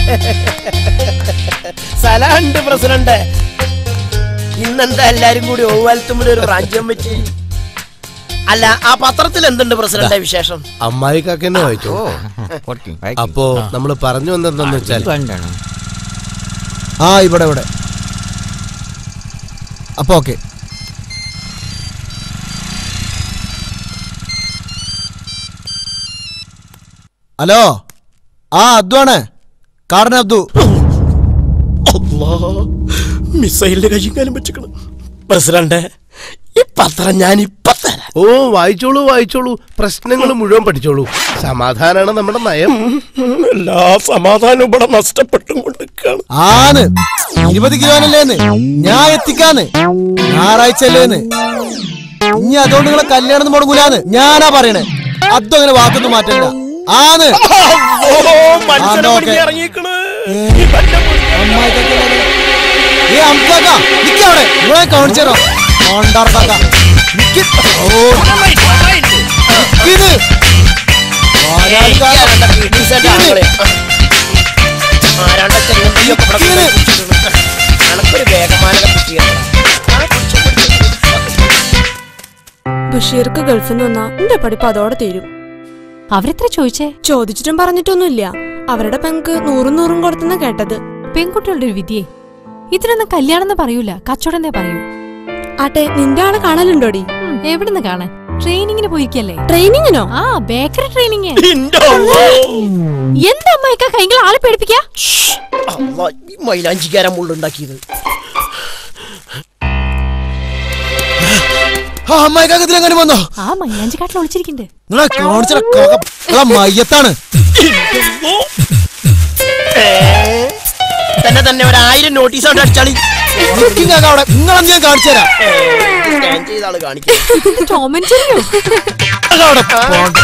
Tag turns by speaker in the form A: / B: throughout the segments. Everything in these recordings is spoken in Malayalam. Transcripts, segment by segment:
A: സ്ഥലമുണ്ട് പ്രസിഡന്റ് ഇന്നെന്താ എല്ലാരും കൂടി ഓവാലത്തുമ്പിൽ ഒരു റാജ്യം വെച്ച് അല്ല ആ പത്രത്തിൽ എന്തുണ്ട് പ്രസിഡന്റ് വിശേഷം
B: അമ്മായി കാക്കന്നെ വായിച്ചു അപ്പോ നമ്മൾ പറഞ്ഞു വന്നെന്താന്ന് വെച്ചാൽ
C: ആ ഇവിടെ ഇവിടെ അപ്പൊ ഓക്കെ ഹലോ ആ അദ്വാണ് കാടൻ അബ്ദു
A: മിസൈലിന്റെ കയ്യും വെച്ചിക്കണം പ്രസിഡന്റ് ഈ പത്രം ഞാൻ ഇപ്പൊ തരാം
B: ഓ വായിച്ചോളൂ വായിച്ചോളൂ പ്രശ്നങ്ങൾ മുഴുവൻ പഠിച്ചോളൂ സമാധാനാണ് നമ്മുടെ നയം
A: എല്ലാ സമാധാനവും ഇവിടെ നഷ്ടപ്പെട്ടും കൊണ്ടിരിക്കുകയാണ്
C: ആന്ന് ഇരുപത് കിലോനല്ലേന്ന് ഞാൻ എത്തിക്കാന്ന് ഞായറാഴ്ച അല്ലേന്ന് ഇനി അതുകൊണ്ട് നിങ്ങളെ കല്യാണം മുടങ്ങൂലാന്ന് ഞാനാ പറയണേ അതും അങ്ങനെ വാക്കൊന്നും മാറ്റണ്ട ആന്ന്
A: മനുഷ്യനെ
C: ആ,
A: പിടിച്ച്
C: ഓക്കേ.
A: ഇറങ്ങിയേക്കണ്
C: ഏ അമ്പാക്ക നിക്ക് അവിടെ ഇവിടെ കാണിച്ചോ ഓണ്ടാർക്കാക്ക നിക്ക് ഓ നിക്കിത്
A: ആരാണ്ട പീഡീസന്റെ ആളുകളെ. ആരാണ്ട ചെങ്ങന്തിയൊക്കെ ഇവിടെ
C: നിക്കിത്.
A: വെച്ചിട്ടുണ്ട്. അനക്കൊരു വേഗമാനക കുട്ടിയാണ്
D: ബഷീർക്ക് ഗൾഫിൽ നിന്ന് വന്നാ എന്റെ പഠിപ്പ് അതോടെ തീരും
E: അവരെത്ര ചോദിച്ചേ
D: ചോദിച്ചിട്ടും പറഞ്ഞിട്ടൊന്നുമില്ല അവരുടെ പെങ്ക് നൂറും നൂറും കൊടുത്തെന്ന കേട്ടത്
E: പെൺകുട്ടികളുടെ ഒരു വിധിയെ ഇതിനൊന്നും കല്യാണം എന്ന് പറയൂല കച്ചവടം എന്നേ പറയൂ
D: ആട്ടെ നിന്റെ ആളെ കാണലുണ്ടോടി
E: ഉം, എവിടുന്ന് കാണാൻ ട്രെയിനിങ്ങിന് പോയിരിക്കല്ലേ
D: ട്രെയിനിങ്ങിനോ
E: ആ ബേക്കറി ട്രെയിനിങ്
A: ഇന്റെ അമ്മോ.
E: എന്താ അമ്മായിക്ക കൈകൾ ആളെ പേടിപ്പിക്കാ
A: അള്ളാ, ഈ മൈലാഞ്ചിക്കാരൻ മുള്ളുണ്ടാക്കിയത്
C: ആ അമ്മായിക്കാക്ക് ഇതിലെങ്ങനെ വന്നോ
E: ആ മൈലാഞ്ചി കാട്ടിൽ ഒളിച്ചിരിക്കുന്നുണ്ട്
C: നിങ്ങളെ കാണിച്ച മയ്യത്താണ്
A: തന്നെ തന്നെ ഒരു ആയിരം നോട്ടീസ് കൊണ്ട് അടിച്ചാളി
C: നിക്കും കാക്ക അവിടെ നിങ്ങളെന്ത് ഞാൻ കാണിച്ചു തരാം
A: സ്കാൻ ചെയ്ത ആള് കാണിക്കാം
E: ഇത് ടോം ആൻഡ് ജെറിയോ?
C: കാക്ക അവിടെ പോണ്ട.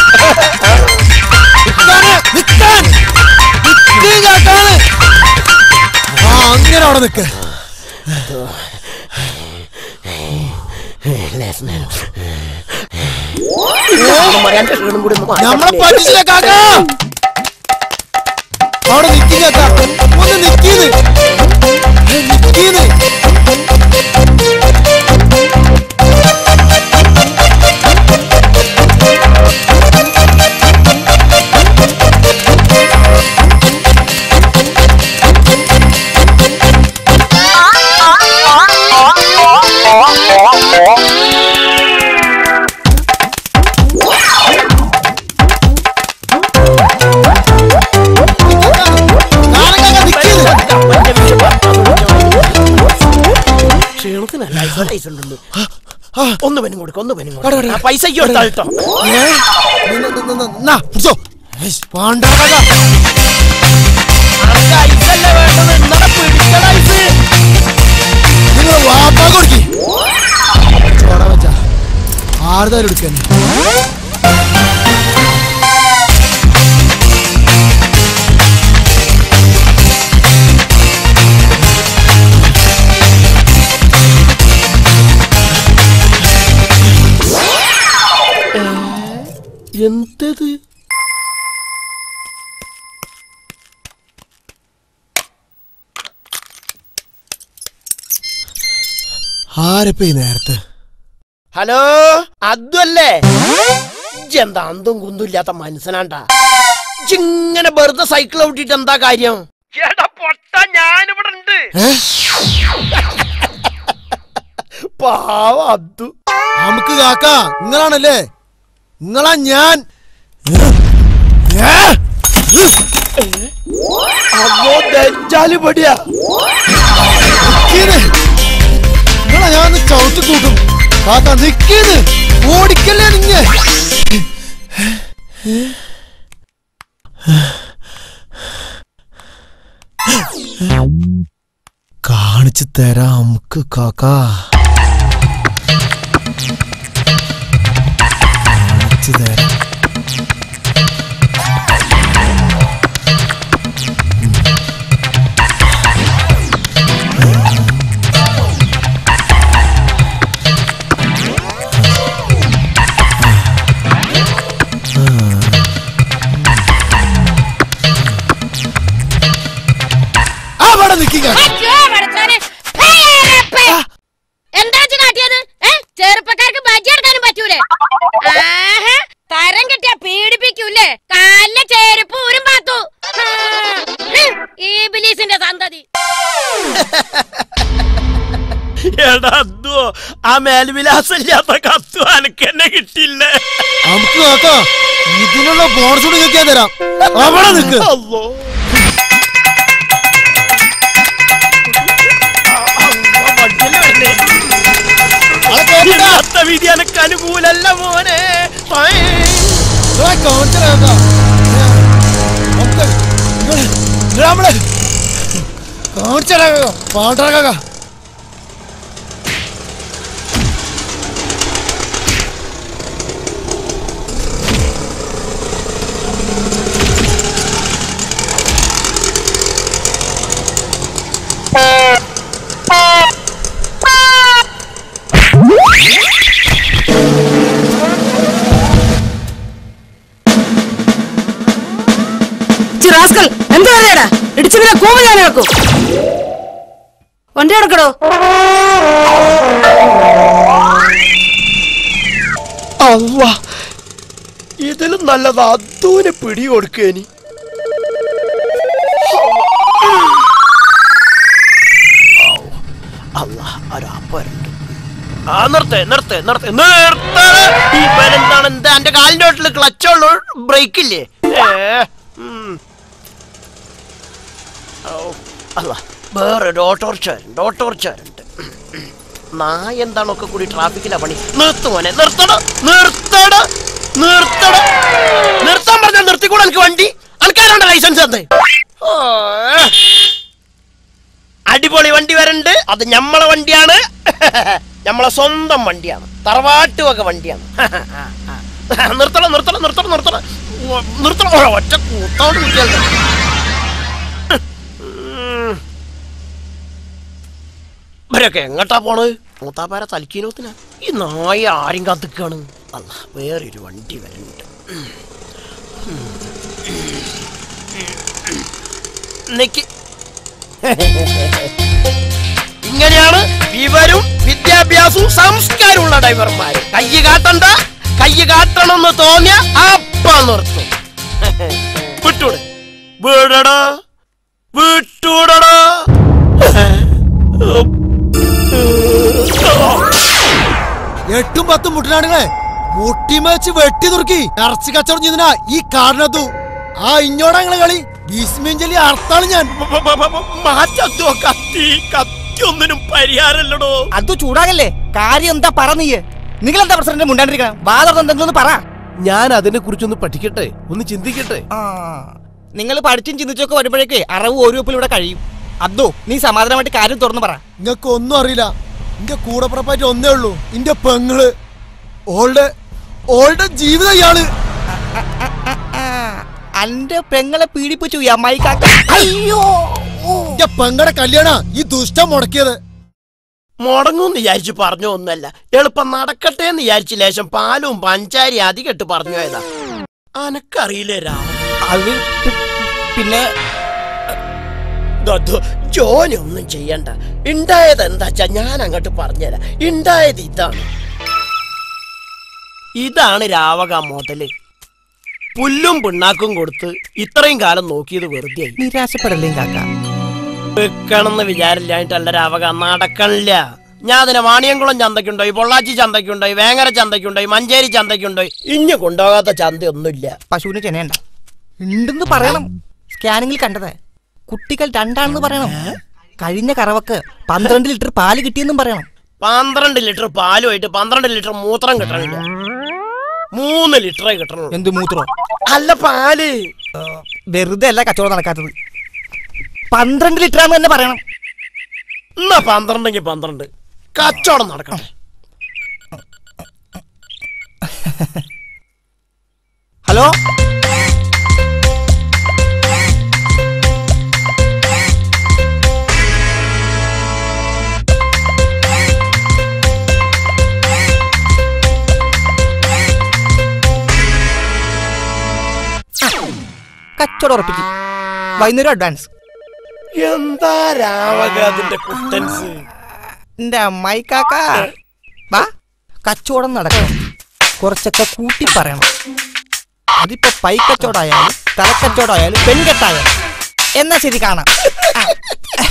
C: നിക്കാന്, നിക്കാൻ. നിക്ക് കാക്കാണ്. ആ അങ്ങനെ അവിടെ നിക്ക്
A: മറിയാന്റെ ക്ഷീണം കൂടി ഒന്ന് മാറ്റാൻ
C: നമ്മളെ
A: പറ്റില്ലേ?
C: പറ്റിച്ചില്ല കാക്ക അവിടെ നിക്ക് കാക്ക ഒന്ന് നിക്കീന്ന് നിക്കീന്ന് കാക്ക നിക്കീന്ന്
A: കപ്പലിന്റെ വിഷം ക്ഷീണത്തിനല്ല ഐസൊലേഷൻ ഉണ്ടല്ലോ ഒന്ന് പനും കൊടുക്ക ഒന്ന് പനും
C: അവിടെ, അവിടെ.
A: കൊടുക്ക പൈസക്ക് കൊടുത്താൽ കേട്ടോ
C: ഏ? ന- ന- ന- ന- നാ, പിടിച്ചോ. ഏയ്, വേണ്ട കാക്ക.
A: അനക്ക് ഐസല്ല വേണ്ടത് ഇന്നലെ പിടിക്കണ ഐസ്
C: നിങ്ങള് വാപ്പാ കൊടുക്കി ചോടാ വെച്ചാ ആറുതാലും എടുക്കാൻ
A: എന്തത്
C: ആരപ്പ ഈ നേരത്ത്
A: ഹലോ അതുമല്ലേ എന്താ അന്തും കുന്തും ഇല്ലാത്ത മനസ്സിനാണ്ടാ ഇങ്ങനെ വെറുതെ സൈക്കിൾ ഔട്ടിട്ട് എന്താ കാര്യം ഞാനിവിടെ ഉണ്ട്
C: ഏ?
A: പാവ അദ്ദു
C: നമുക്ക് കാക്ക നിങ്ങളാണല്ലേ നിങ്ങളാ ഞാൻ ഏ?
A: അമ്മോ ദജ്ജാല് പടിയാ
C: നിക്കീന്ന്. നിങ്ങളെ ഞാൻ ഒന്ന് ചവിട്ടി കൂട്ടും കാക്ക നിക്കീന്ന് ഓടിക്കല്ലേ നിങ്ങ കാണിച്ചു തരാം നമുക്ക് കാക്ക കാണിച്ചു തരാം അവിടെ നിൽക്കുക
F: അയ്യോ, പടച്ചോനെ. പേരപ്പേ. എന്താ ഇജ്ജ് കാട്ടിയത് ഏ ചെറുപ്പക്കാർക്ക് ബജ്ജി എടുക്കാനും പറ്റൂലേ ആഹാ, തരം കിട്ടിയ പീഡിപ്പിക്കൂലേ കാലിലെ ചെരുപ്പ് ഊരും പാത്തു ആ, ഹ്, ഈ ബിലീസിന്റെ സന്തതി
A: എടാ അദ്വോ ആ മേൽവിലാസം ഇല്ലാത്ത കത്തു അനക്ക് എന്നെ കിട്ടിയില്ലേ
C: നമുക്ക് നോക്കാം ഇതിനുള്ള ബോണസ് കൂടി നിങ്ങൾക്ക് ഞാൻ തരാം അവിടെ നിൽക്ക്
A: അല്ലോ ഇല്ലാത്ത വിധി എനക്ക് അനുകൂലല്ല മോനെ ഫൈൻ.
C: കാണിച്ചാ
G: റാസ്കൽ എന്താ പറയടാ ഇടിച്ചതിനെ കൂവ് ഞാൻ വെക്കും വണ്ടി എടുക്കടോ
A: അല്ല ഇതിലും നല്ലത് അദ്ദൂന് പിടി കൊടുക്കേനി അല്ല ഒരാപ്പരുണ്ട് ആ നിർത്തേ നിർത്തേ നിർത്തേ നിർത്തേ ഇവനെന്താണ് എന്താ എന്റെ കാലിന്റെ വീട്ടിൽ ക്ലച്ചുള്ളൂ ബ്രേക്ക് ഇല്ലേ ഏ, ഉം. ഔ, അല്ല വേറൊരു ഓട്ടോറിച്ചാരുണ്ട് ഓട്ടോറിച്ചാരുണ്ട് നായ എന്താണൊക്കെ കൂടി ട്രാഫിക്കിലാ പണി നിർത്തുമോനെ നിർത്തട നിർത്തട നിർത്തട നിർത്താൻ പറഞ്ഞാൽ നിർത്തിക്കൂടെ എനിക്ക് വണ്ടി അനക്കാരുണ്ട് ലൈസൻസ് തന്നേ ഓ. അടിപൊളി വണ്ടി വരണ്ട് അത് ഞമ്മളെ വണ്ടിയാണ് ഞമ്മളെ സ്വന്തം വണ്ടിയാണ് തറവാട്ട് വക വണ്ടിയാണ് നിർത്തണം നിർത്തണം നിർത്തണം നിർത്തണം ഓ, നിർത്തണം ഓ, ഒറ്റ കൂത്തോണ്ട് കുത്തിയാൽ ഇവരൊക്കെ എങ്ങട്ടാ പോണത് മൂത്താപ്പാര തലക്കീനോത്തിനാ ഈ നായ ആരും കാത്തിക്കാണ് അല്ല വേറൊരു വണ്ടി വരുന്നുണ്ട് നിക്ക് ഇങ്ങനെയാണ് വിവരും വിദ്യാഭ്യാസവും സംസ്കാരമുള്ള ഡ്രൈവർമാർ കൈ കാട്ടണ്ട കൈ കാട്ടണമെന്ന് തോന്നിയ അപ്പ നിർത്തും വിട്ടൂടെ വീടടാ വിട്ടൂടടാ
C: എട്ടും പത്തും മുട്ടനാടുകളെ മുട്ടിമേച്ച് വെട്ടി തുറക്കി ഇറച്ചി കച്ചവടം ചെയ്തിനാ ഈ കാരണത്തു ആ ഇഞ്ഞോടങ്ങളെ കളി ഭീഷ്മിഞ്ചലി അർത്താണ് ഞാൻ
A: മാറ്റത്തോ കത്തി കത്തി ഒന്നിനും പരിഹാരല്ലടോ
H: അത് ചൂടാകല്ലേ കാര്യം എന്താ പറ നീ നിങ്ങൾ എന്താ പ്രസിഡന്റ് മുണ്ടാണ്ടിരിക്കണം ബാധ എന്തെങ്കിലും പറ
B: ഞാൻ അതിനെ കുറിച്ചൊന്ന് പഠിക്കട്ടെ ഒന്ന് ചിന്തിക്കട്ടെ
H: നിങ്ങൾ പഠിച്ചും ചിന്തിച്ചൊക്കെ വരുമ്പോഴേക്ക് അറവ് ഒരു വെപ്പിൽ ഇവിടെ കഴിയും അദ്ദു നീ സമാധാനമായിട്ട് കാര്യം തുറന്നു പറ
C: നിങ്ങക്ക് ഒന്നും അറിയില്ല എന്റെ കൂടപ്പുറപ്പായിട്ട് ഒന്നേ ഉള്ളൂ എന്റെ പെങ്ങള് ഓളുടെ ഓളുടെ ജീവിതം ഇയാള്
H: അന്റെ പെങ്ങളെ പീഡിപ്പിച്ചു ഈ അമ്മായി കാക്ക അയ്യോ
C: എന്റെ പെങ്ങളുടെ കല്യാണ ഈ ദുഷ്ടം മുടക്കിയത്
A: മുടങ്ങും വിചാരിച്ചു പറഞ്ഞു ഒന്നല്ല എളുപ്പം നടക്കട്ടെ എന്ന് വിചാരിച്ചു ലേശം പാലും പഞ്ചാരി അധികട്ട് പറഞ്ഞു പോയതാ അനക്കറിയില്ലേ രാം
H: അത് പി- പിന്നെ
A: ദോ, ജോലി ഒന്നും ചെയ്യണ്ട ഉണ്ടായത് എന്താച്ചാ ഞാൻ അങ്ങോട്ട് പറഞ്ഞുതരാം ഉണ്ടായത് ഇതാണ് ഇതാണ് രാവക മുതല് പുല്ലും പിണ്ണാക്കും കൊടുത്ത് ഇത്രയും കാലം നോക്കിയത് വെറുതെ
H: നിരാശപ്പെടല്ലേ കാക്ക
A: വെക്കണമെന്ന് വിചാരില്ലായിട്ടല്ല രാവക നടക്കണില്ല ഞാൻ അതിനെ വാണിയംകുളം ചന്തയ്ക്കുണ്ടോയി പൊള്ളാച്ചി ചന്തയ്ക്കുണ്ടോയി വേങ്ങര ചന്തയ്ക്കുണ്ടോയി മഞ്ചേരി ചന്തയ്ക്കുണ്ടോയി ഇഞ്ഞു കൊണ്ടുപോകാത്ത ചന്തയൊന്നുമില്ല
H: പശുവിന് ചെനയണ്ട ഉണ്ടെന്ന് പറയണം സ്കാനിങ്ങിൽ കണ്ടത് കുട്ടികൾ രണ്ടാണെന്ന് പറയണം കഴിഞ്ഞ കറവക്ക് പന്ത്രണ്ട് ലിറ്റർ പാല് കിട്ടിയെന്നും പറയണം
A: പന്ത്രണ്ട് ലിറ്റർ പാലുമായിട്ട് പന്ത്രണ്ട് ലിറ്റർ മൂത്രം കിട്ടണില്ല മൂന്ന് ലിറ്ററേ കിട്ടണുള്ളൂ
H: എന്ത് മൂത്രോ
A: അല്ല പാല്
H: വെറുതെ അല്ല കച്ചവടം നടക്കാത്തത് പന്ത്രണ്ട് ലിറ്റർ ആണെന്ന് തന്നെ പറയണം
A: എന്നാ പന്ത്രണ്ടെങ്കിൽ പന്ത്രണ്ട് കച്ചവടം നടക്കട്ടെ
H: ഹലോ കച്ചവടം ഉറപ്പിക്കും വൈകുന്നേരം അഡ്വാൻസ്
A: എന്താ രാവക അതിന്റെ കുട്ടൻസ്
H: എന്റെ അമ്മായി കാക്ക വാ കച്ചവടം നടക്കണം കുറച്ചൊക്കെ കൂട്ടി പറയണം അതിപ്പോ പൈക്കച്ചവടമായാലും തലക്കച്ചവടമായാലും പെൺകെട്ടായാലും എന്നാ ശരി കാണാം ആ.